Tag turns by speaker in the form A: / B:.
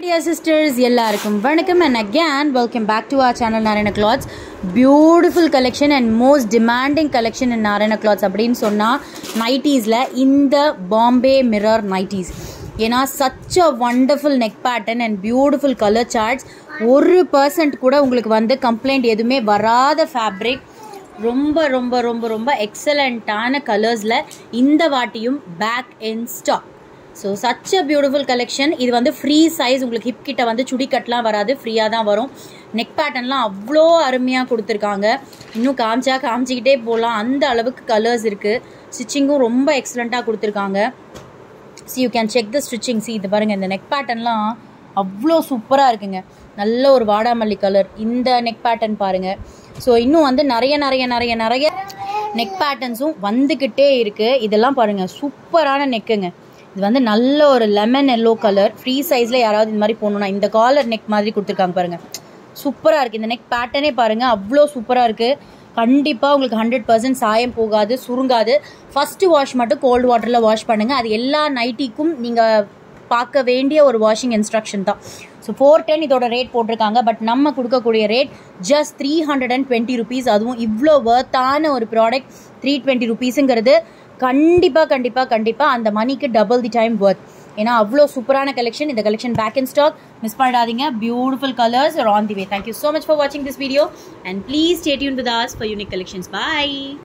A: dear sisters எல்லாருக்கும் வணக்கம் and again welcome back to our channel Narayana clothes beautiful collection and most demanding collection in Narayana clothes அப்படின்னு சொன்னால் நைட்டிஸில் இந்த பாம்பே மிரர் நைட்டிஸ் ஏன்னா such a wonderful neck pattern and beautiful colour charts ஒரு percent கூட உங்களுக்கு வந்து கம்ப்ளைண்ட் எதுவுமே வராத ஃபேப்ரிக் ரொம்ப ரொம்ப ரொம்ப ரொம்ப எக்ஸலண்ட்டான கலர்ஸில் இந்த வாட்டியும் back in stock so such a beautiful collection இது வந்து ஃப்ரீ சைஸ் உங்களுக்கு ஹிப் கிட்ட வந்து சுடி கட்லாம் வராது ஃப்ரீயாக தான் வரும் நெக் பேட்டர்ன்லாம் அவ்வளோ அருமையாக கொடுத்துருக்காங்க இன்னும் காமிச்சா காமிச்சிக்கிட்டே போகலாம் அந்த அளவுக்கு கலர்ஸ் இருக்குது ஸ்டிச்சிங்கும் ரொம்ப எக்ஸலண்ட்டாக கொடுத்துருக்காங்க see you can check the stitching see இது பாருங்கள் இந்த நெக் பேட்டர்ன்லாம் அவ்வளோ சூப்பராக இருக்குங்க நல்ல ஒரு வாடாமல்லி கலர் இந்த நெக் பேட்டர்ன் பாருங்கள் ஸோ இன்னும் வந்து நிறைய நிறைய நிறைய நிறைய நெக் பேட்டர்ன்ஸும் வந்துக்கிட்டே இருக்குது இதெல்லாம் பாருங்கள் சூப்பரான நெக்குங்க இது வந்து நல்ல ஒரு லெமன் எல்லோ கலர் ஃப்ரீ சைஸில் யாராவது இந்த மாதிரி போகணுன்னா இந்த காலர் நெக் மாதிரி கொடுத்துருக்காங்க பாருங்கள் சூப்பராக இருக்குது இந்த நெக் பேட்டர்னே பாருங்கள் அவ்வளோ சூப்பராக இருக்குது கண்டிப்பாக உங்களுக்கு ஹண்ட்ரட் பர்சன்ட் சாயம் போகாது சுருங்காது ஃபஸ்ட்டு வாஷ் மட்டும் கோல்டு வாட்டரில் வாஷ் பண்ணுங்கள் அது எல்லா நைட்டிக்கும் நீங்கள் பார்க்க வேண்டிய ஒரு வாஷிங் இன்ஸ்ட்ரக்ஷன் தான் ஸோ ஃபோர் டென் இதோட ரேட் போட்டிருக்காங்க பட் நம்ம கொடுக்கக்கூடிய rate just three hundred and twenty rupees அதுவும் இவ்வளோ ஒர்த்தான ஒரு ப்ராடக்ட் த்ரீ டுவெண்ட்டி ருபீஸுங்கிறது கண்டிப்பாக கண்டிப்பாக கண்டிப்பாக அந்த மணிக்கு டபுள் தி டைம் ஒர்த் ஏன்னா அவ்வளோ சூப்பரான கலெக்ஷன் இந்த collection back in stock miss பண்ணிடாதீங்க beautiful colours on the way thank you so much for வாட்சிங் this video and please stay tune with us for unique collections bye